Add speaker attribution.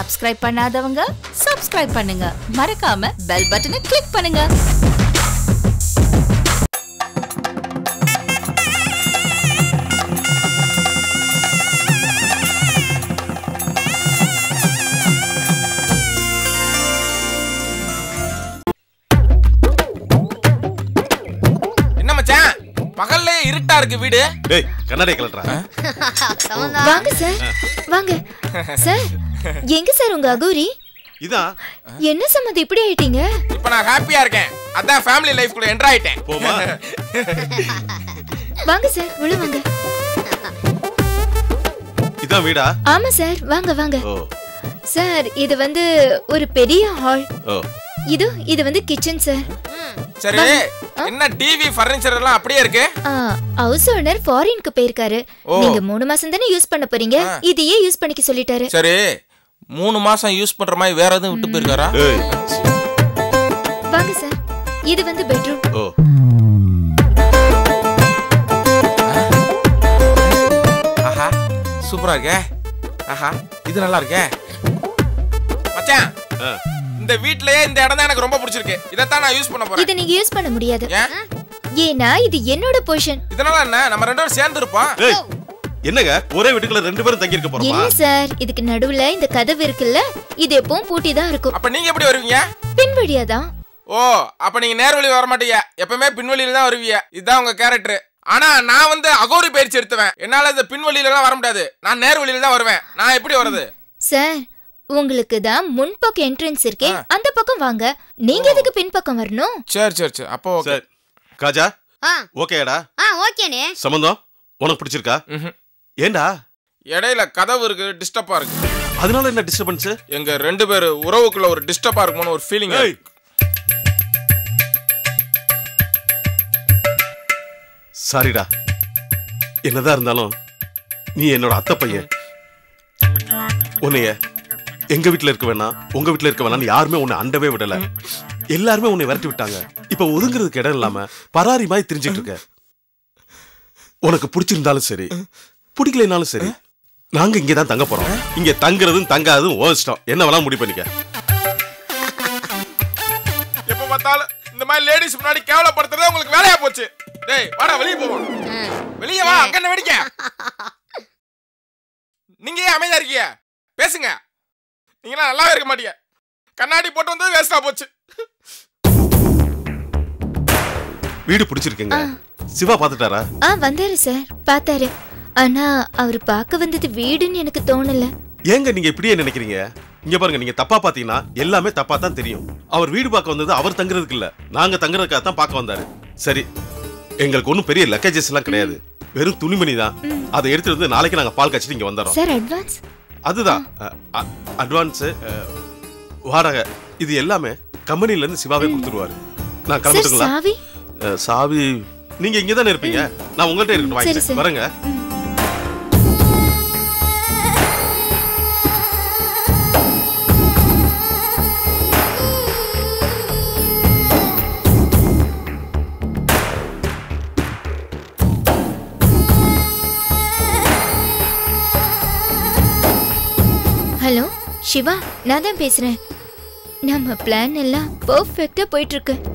Speaker 1: Subscribe பண்ணாதவங்க subscribe பண்ணுங்க மறக்காம பெல் பட்டனை கிளிக் பண்ணுங்க
Speaker 2: என்ன மச்சான் பகல்லே இருட்டா இருக்கு வீடு
Speaker 3: டேய் கண்ணாடி கலட்டுறா
Speaker 4: வாங்க சார் வாங்க சார் எங்க சார் உங்க அகோரி
Speaker 3: இதான்
Speaker 4: என்ன சம்மதி இப்படி ஆயிட்டீங்க
Speaker 2: இப்ப நான் ஹாப்பியா இருக்கேன் அதான் ஃபேமிலி லைஃப் குள்ள என்டர் ஆயிட்டேன்
Speaker 3: போமா
Speaker 4: வாங்க சார் உள்ள வாங்க
Speaker 3: இதான் வீடா
Speaker 4: ஆமா சார் வாங்க வாங்க
Speaker 3: ஓ
Speaker 4: சார் இது வந்து ஒரு பெரிய ஹால்
Speaker 3: ஓ
Speaker 4: இது இது வந்து கிச்சன் சார்
Speaker 2: சரி என்ன டிவி ஃபர்னிச்சர் எல்லாம் அப்படியே இருக்கு
Speaker 4: ஹவுஸ் ஓனர் ஃபாரின்க்கு போயிருக்காரு
Speaker 2: ஓ.
Speaker 4: நீங்க மூணு மாசம் தானே யூஸ் பண்ண போறீங்க இதையே யூஸ் பண்ணிக்க சொல்லிட்டாரு
Speaker 2: சரி மூணு மாசம் யூஸ் பண்ற மாதிரி வேற எதுவும் விட்டு போயிருக்காரா
Speaker 3: ஏய்
Speaker 4: வாங்க சார் இது வந்து பெட்ரூம்
Speaker 3: ஓ
Speaker 2: ஆஹா சூப்பரா இருக்கே ஆஹா இது நல்லா இருக்கே மச்சான்
Speaker 3: ஆ.
Speaker 2: இந்த வீட்லயே இந்த இடம் தான் எனக்கு ரொம்ப பிடிச்சிருக்கு இதைத்தான் நான் யூஸ் பண்ண போறேன்
Speaker 4: இதை நீங்க யூஸ் பண்ண முடியாது
Speaker 2: ஏன்
Speaker 4: ஏன்னா இது என்னோட பொசிஷன்
Speaker 2: இதனால என்ன நம்ம ரெண்டு பேரும் சேர்ந்து இருப்போம்
Speaker 3: ஏய் என்னங்க ஒரே வீட்டுக்குள்ள ரெண்டு பேரும் தங்கி இருக்க போறோமா
Speaker 4: இல்ல சார் இதுக்கு நடுவுல இந்த கதவு இருக்குல்ல இது எப்பவும் பூட்டி தான் இருக்கும்
Speaker 2: அப்ப நீங்க எப்படி வருவீங்க
Speaker 4: பின்வழியா தான்
Speaker 2: ஓ அப்ப நீங்க நேர்வழி வர மாட்டீங்க எப்பவுமே பின்வழியில தான் வருவீங்க இதுதான் உங்க கேரக்டர் ஆனா நான் வந்து அகோரி பயிற்சி எடுத்துவேன் என்னால இந்த பின்வழியில எல்லாம் வர முடியாது நான் நேர்வழியில தான் வருவேன் நான் எப்படி வர்றது
Speaker 4: சார் உங்களுக்கு தான் முன்பக்கம் என்ட்ரன்ஸ் இருக்கே அந்த பக்கம் வாங்க நீங்க எதுக்கு பின்பக்கம் வரணும்
Speaker 2: சரி சரி சரி அப்போ ஓகே
Speaker 3: சரி காஜா
Speaker 5: ஆ
Speaker 3: ஓகேடா
Speaker 5: ஆ ஓகேண்ணே
Speaker 3: சம்பந்தம் உனக்கு பிடிச்சிருக்கா
Speaker 2: ம்ஹும்.
Speaker 3: ஏண்டா
Speaker 2: இடையில கதவு இருக்கு டிஸ்டர்பா இருக்கு
Speaker 3: அதனால என்ன டிஸ்டர்பன்ஸ்
Speaker 2: எங்க ரெண்டு பேரு உறவுக்குள்ள ஒரு டிஸ்டர்பா இருக்குமோன்னு ஒரு ஃபீலிங்
Speaker 3: ஏய் சாரிடா என்னதான் இருந்தாலும் நீ என்னோட அத்தை பையன் உன்னைய எங்க வீட்ல இருக்க வேணாம் உங்க வீட்ல இருக்க வேணாம்னு யாருமே உன்னை அண்டவே விடல எல்லாருமே உன்னை விரட்டி விட்டாங்க இப்ப ஒதுங்குறதுக்கு இடம் இல்லாம பராரி மாதிரி திரிஞ்சிட்டு இருக்க உனக்கு பிடிச்சிருந்தாலும் சரி பிடிக்கலைனாலும் சரி நாங்க இங்க தான் தங்க போறோம் இங்க தங்குறதும் தங்காததும் ஓ இஷ்டம் என்ன வேணாலும் முடிவு பண்ணிக்க
Speaker 2: எப்ப பார்த்தாலும் இந்த மாதிரி லேடிஸ் முன்னாடி கேவலப்படுத்துறதே உங்களுக்கு வேலையா போச்சு டேய் வாடா வெளிய போவோம் வெளிய வா அங்க என்ன வெடிக்க நீங்க ஏன் அமைதியா இருக்கீங்க பேசுங்க நீங்களாம் நல்லாவே இருக்க மாட்டீங்க கண்ணாடி போட்டு வந்தது வேஸ்டா போச்சு
Speaker 3: வீடு பிடிச்சிருக்குங்க சிவா பாத்துட்டாரா
Speaker 4: ஆ வந்தாரு சார் பார்த்தாரு ஆனா அவர் பார்க்க வந்தது வீடுன்னு எனக்கு தோணல
Speaker 3: ஏங்க நீங்க இப்படியே நினைக்கிறீங்க இங்க பாருங்க நீங்க தப்பா பாத்தீங்கன்னா எல்லாமே தப்பா தான் தெரியும் அவர் வீடு பார்க்க வந்தது அவர் தங்குறதுக்கு இல்ல நாங்க தங்குறதுக்காக தான் பார்க்க வந்தாரு சரி எங்களுக்கு ஒன்றும் பெரிய லக்கேஜஸ் எல்லாம் கிடையாது வெறும் துணிமணி தான் அதை எடுத்துட்டு வந்து நாளைக்கு நாங்க பால் காய்ச்சிட்டு இங்க வந்துடுறோம்
Speaker 4: சார் அட்வான்ஸ்
Speaker 3: அதுதான் அட்வான்ஸ் வாடகை இது எல்லாமே கம்பெனில இருந்து சிவாவே கொடுத்துருவாரு நான்
Speaker 4: சார்
Speaker 3: கிளம்பட்டுங்களா
Speaker 4: சாவி
Speaker 3: அஹ், சாவி நீங்க இங்க தானே இருப்பீங்க நான் உங்கள்கிட்ட இருக்கட்டும்
Speaker 4: சரி,
Speaker 3: வாங்கிக்கிறேன்
Speaker 4: சரி.
Speaker 3: வரேங்க
Speaker 4: ஹலோ சிவா நான் தான் பேசுறேன் நம்ம பிளான் எல்லாம் பெர்ஃபெக்ட்டா போயிட்டு இருக்கு